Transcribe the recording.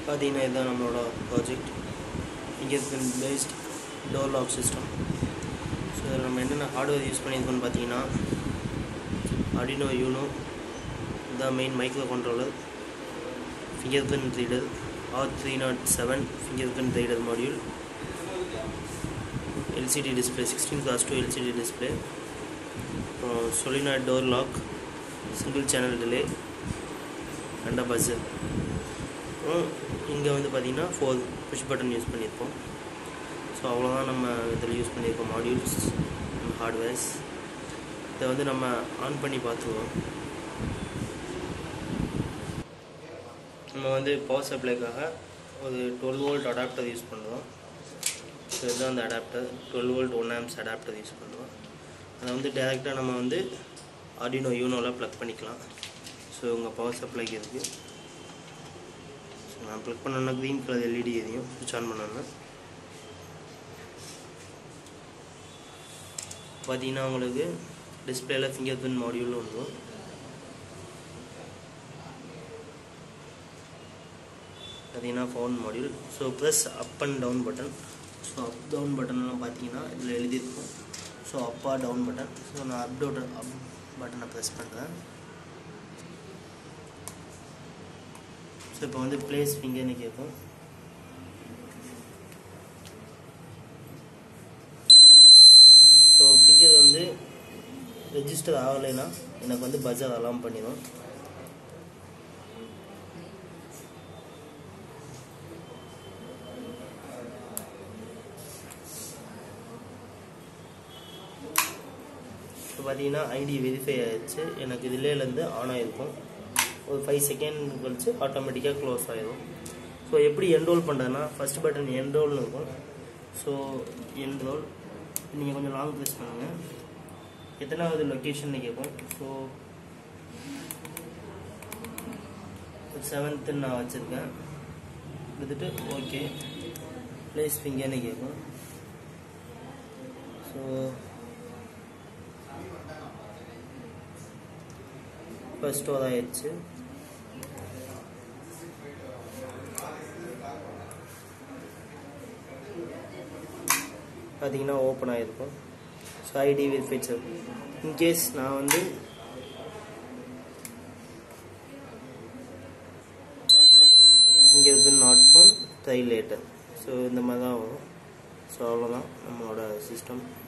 பார்த்தீங்கன்னா இதுதான் நம்மளோட project fingerprint based door lock system so இதில் நம்ம என்னென்ன ஹார்ட்வேர் யூஸ் பண்ணியிருக்கோம்னு பார்த்தீங்கன்னா அடினோ யூனோ இதுதான் main microcontroller fingerprint reader R three naught seven fingerprint reader module LCD display sixteen cross two LCD display அப்புறம் solenoid door lock single channel relay and buzzer அப்புறம் இங்கே வந்து பார்த்திங்கன்னா four push button use பண்ணியிருப்போம் so அவ்வளோதான் நம்ம இதில் use பண்ணியிருக்கோம் மாடியூல்ஸ் ஹார்ட்வேர்ஸ் இதை வந்து நம்ம ஆன் பண்ணி பார்த்துருவோம் நம்ம வந்து பவர் சப்ளைக்காக ஒரு டுவெல் வோல்ட் அடாப்டர் யூஸ் பண்ணுறோம் ஸோ இதுதான் அந்த adapter twelve volt one amps adapter use பண்ணுறோம் அதை வந்து டேரெக்டாக நம்ம வந்து ஆர்டினோ யூனோவில் ப்ளக் பண்ணிக்கலாம் ஸோ உங்கள் பவர் சப்ளைக்கு இருக்குது ஸோ நான் ப்ளக் பண்ணோன்னா க்ரீன் கலர் எல்இடி எரியும் சுவிட்ச் ஆன் பண்ணோன்னா பார்த்தீங்கன்னா உங்களுக்கு டிஸ்பிளேல ஃபிங்கர் பிரிண்ட் மாடியூல் வந்துடும் பார்த்தீங்கன்னா phone module so plus up and down button so up down பட்டன்லாம் பார்த்தீங்கன்னா இதில் எழுதியிருக்கும் ஸோ அப்பா டவுன் பட்டன் ஸோ நான் அப் டவுன் அப் பட்டனை ப்ரெஸ் பண்ணுறேன் ஸோ இப்போ வந்து பிளேஸ் ஃபிங்கர்னு கேட்கும் ஸோ ஃபிங்கர் வந்து ரெஜிஸ்டர் ஆகலைன்னா எனக்கு வந்து பஜார் அலாம் பண்ணிடும் இப்போ பார்த்தீங்கன்னா ஐடி வெரிஃபை ஆயிடுச்சு எனக்கு டிலேலேருந்து ஆன் ஆகிருக்கும் ஒரு ஃபைவ் செகண்ட் கழிச்சு ஆட்டோமேட்டிக்காக க்ளோஸ் ஆகிடும் ஸோ எப்படி என்ரோல் பண்ணுறதுன்னா ஃபஸ்ட் பட்டன் என்ரோல்னு இருக்கும் ஸோ என்ரோல் நீங்கள் கொஞ்சம் லாங் ப்ரெஸ் பண்ணுங்கள் எத்தனாவது லொக்கேஷன் கேட்கும் ஸோ செவன்த்துன்னு நான் வச்சுருக்கேன் எடுத்துட்டு ஓகே ப்ளேஸ் ஃபிங்கர்னு கேட்கும் ஸோ இப்போ ஸ்டோர் ஆயிடுச்சு பார்த்தீங்கன்னா ஓப்பன் ஆகிருக்கும் ஸோ ஐடி வெரிஃபைச்சர் இன்கேஸ் நான் வந்து இங்கே இருக்கு not found try later so இந்த மாதிரி தான் வரும் ஸோ அவ்வளோதான் நம்மளோட சிஸ்டம்